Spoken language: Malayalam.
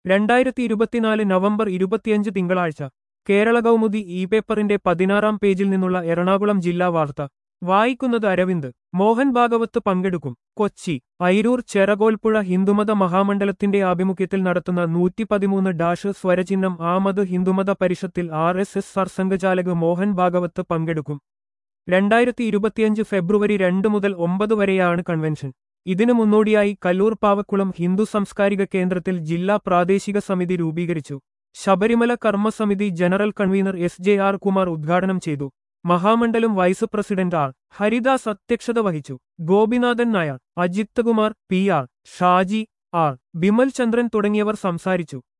രണ്ടായിരത്തി ഇരുപത്തിനാല് നവംബർ ഇരുപത്തിയഞ്ച് തിങ്കളാഴ്ച കേരള കൗമുദി ഇ പേപ്പറിന്റെ പതിനാറാം പേജിൽ നിന്നുള്ള എറണാകുളം ജില്ലാ വാർത്ത വായിക്കുന്നത് അരവിന്ദ് മോഹൻ ഭാഗവത്ത് പങ്കെടുക്കും കൊച്ചി ഐരൂർ ചെറകോൽപ്പുഴ ഹിന്ദുമത മഹാമണ്ഡലത്തിന്റെ ആഭിമുഖ്യത്തിൽ നടത്തുന്ന നൂറ്റി പതിമൂന്ന് ഡാഷ് സ്വരചിഹ്നം ആമത് ഹിന്ദുമത പരിഷത്തിൽ ആർ എസ് എസ് സർസംഘചാലക് മോഹൻ ഭാഗവത്ത് പങ്കെടുക്കും രണ്ടായിരത്തി ഇരുപത്തിയഞ്ച് ഫെബ്രുവരി രണ്ട് മുതൽ ഒമ്പത് വരെയാണ് കൺവെൻഷൻ ഇതിനു മുന്നോടിയായി കല്ലൂർ പാവക്കുളം ഹിന്ദു സാംസ്കാരിക കേന്ദ്രത്തിൽ ജില്ലാ പ്രാദേശിക സമിതി രൂപീകരിച്ചു ശബരിമല കർമ്മസമിതി general convener S J R Kumar ഉദ്ഘാടനം ചെയ്തു മഹാമണ്ഡലം വൈസ് പ്രസിഡന്റ് ആർ ഹരിദാസ് അധ്യക്ഷത വഹിച്ചു Gopinathan Nair Ajith Kumar P R Shaji R Bimal Chandran തുടങ്ങിയവർ സംസാരിച്ചു